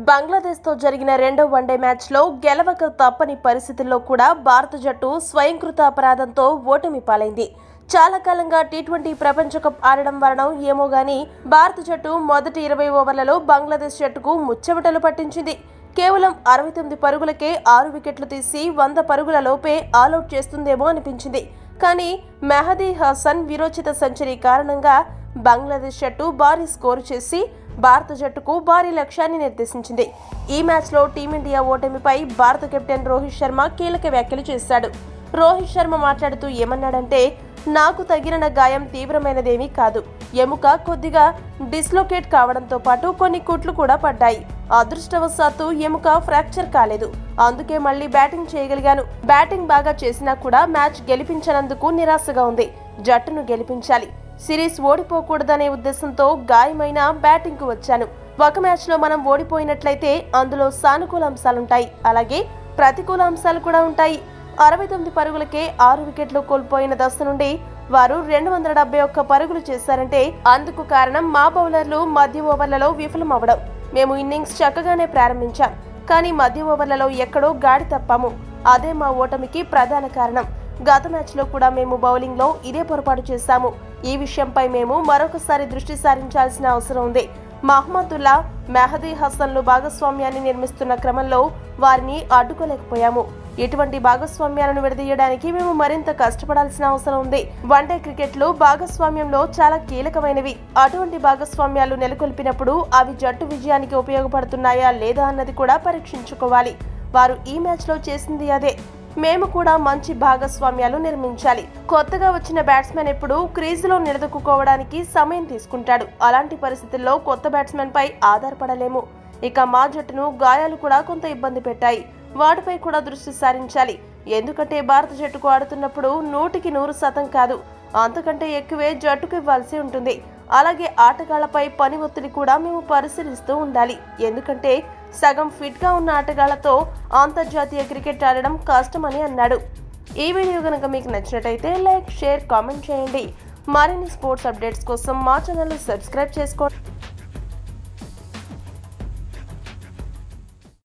బంగ్లాదేశ్తో జరిగిన రెండో వన్డే మ్యాచ్లో గెలవక తప్పని పరిస్థితుల్లో కూడా భారత జట్టు స్వయంకృత అపరాధంతో ఓటమి పాలైంది చాలా కాలంగా టీ ట్వంటీ ప్రపంచ కప్ ఆడడం వలన ఏమో గానీ భారత జట్టు మొదటి ఇరవై ఓవర్లలో బంగ్లాదేశ్ జట్టుకు ముచ్చెమటలు పట్టించింది కేవలం అరవై తొమ్మిది పరుగులకే ఆరు వికెట్లు తీసి వంద పరుగుల లోపే ఆలౌట్ చేస్తుందేమో అనిపించింది కానీ మెహదీ హసన్ విరోచిత సెంచరీ కారణంగా బంగ్లాదేశ్ జట్టు భారీ స్కోరు చేసి భారత జట్టుకు భారీ లక్ష్యాన్ని నిర్దేశించింది ఈ మ్యాచ్లో టీమిండియా ఓటమిపై భారత కెప్టెన్ రోహిత్ శర్మ కీలక వ్యాఖ్యలు చేశాడు రోహిత్ శర్మ మాట్లాడుతూ ఏమన్నాడంటే నాకు తగిలిన గాయం తీవ్రమైనదేమీ కాదు ఎముక కొద్దిగా డిస్లోకేట్ కావడంతో పాటు కొన్ని కుట్లు కూడా పడ్డాయి అదృష్టవశాత్తు ఎముక ఫ్రాక్చర్ కాలేదు అందుకే మళ్ళీ బ్యాటింగ్ చేయగలిగాను బ్యాటింగ్ బాగా చేసినా కూడా మ్యాచ్ గెలిపించనందుకు నిరాశగా ఉంది జట్టును గెలిపించాలి సిరీస్ ఓడిపోకూడదనే ఉద్దేశంతో గాయమైన బ్యాటింగ్ కు వచ్చాను ఒక మ్యాచ్ లో మనం ఓడిపోయినట్లయితే అందులో సానుకూల అంశాలుంటాయి అలాగే ప్రతికూల అంశాలు కూడా ఉంటాయి అరవై తొమ్మిది పరుగులకే ఆరు వికెట్లు కోల్పోయిన దశ నుండి వారు రెండు వందల డెబ్బై ఒక్క పరుగులు చేశారంటే అందుకు కారణం మా బౌలర్లు మధ్య ఓవర్లలో విఫలమవ్వడం మేము ఇన్నింగ్స్ చక్కగానే ప్రారంభించాం కానీ మధ్య ఓవర్లలో ఎక్కడో గాడి తప్పాము అదే మా ఓటమికి ప్రధాన కారణం గత మ్యాచ్లో కూడా మేము బౌలింగ్లో ఇదే పొరపాటు చేశాము ఈ విషయంపై మేము మరొకసారి దృష్టి సారించాల్సిన అవసరం ఉంది మహమ్మదుల్లా మెహదీ హసన్లు భాగస్వామ్యాన్ని నిర్మిస్తున్న క్రమంలో వారిని అడ్డుకోలేకపోయాము ఇటువంటి భాగస్వామ్యాలను విడదీయడానికి మేము మరింత కష్టపడాల్సిన అవసరం ఉంది వన్డే క్రికెట్లో భాగస్వామ్యంలో చాలా కీలకమైనవి అటువంటి భాగస్వామ్యాలు నెలకొల్పినప్పుడు అవి జట్టు విజయానికి ఉపయోగపడుతున్నాయా లేదా అన్నది కూడా పరీక్షించుకోవాలి వారు ఈ మ్యాచ్లో చేసింది అదే మేము కూడా మంచి భాగస్వామ్యాలు నిర్మించాలి కొత్తగా వచ్చిన బ్యాట్స్మెన్ ఎప్పుడు క్రీజులో నిలదొక్కుకోవడానికి సమయం తీసుకుంటాడు అలాంటి పరిస్థితుల్లో కొత్త బ్యాట్స్మెన్ పై ఆధారపడలేము ఇక మా జట్టును గాయాలు కూడా కొంత ఇబ్బంది పెట్టాయి వాటిపై కూడా దృష్టి సారించాలి ఎందుకంటే భారత జట్టుకు ఆడుతున్నప్పుడు నూటికి నూరు శాతం కాదు అంతకంటే ఎక్కువే జట్టుకు ఇవ్వాల్సి ఉంటుంది అలాగే ఆటగాళ్లపై పని ఒత్తిడి కూడా మేము పరిశీలిస్తూ ఉండాలి ఎందుకంటే సగం ఫిట్ గా ఉన్న ఆటగాళ్లతో అంతర్జాతీయ క్రికెట్ ఆడడం కష్టమని అన్నాడు ఈ వీడియో కనుక మీకు నచ్చినట్టయితే లైక్ షేర్ కామెంట్ చేయండి మరిన్ని స్పోర్ట్స్ అప్డేట్స్ కోసం మా ఛానల్ సబ్స్క్రైబ్ చేసుకోండి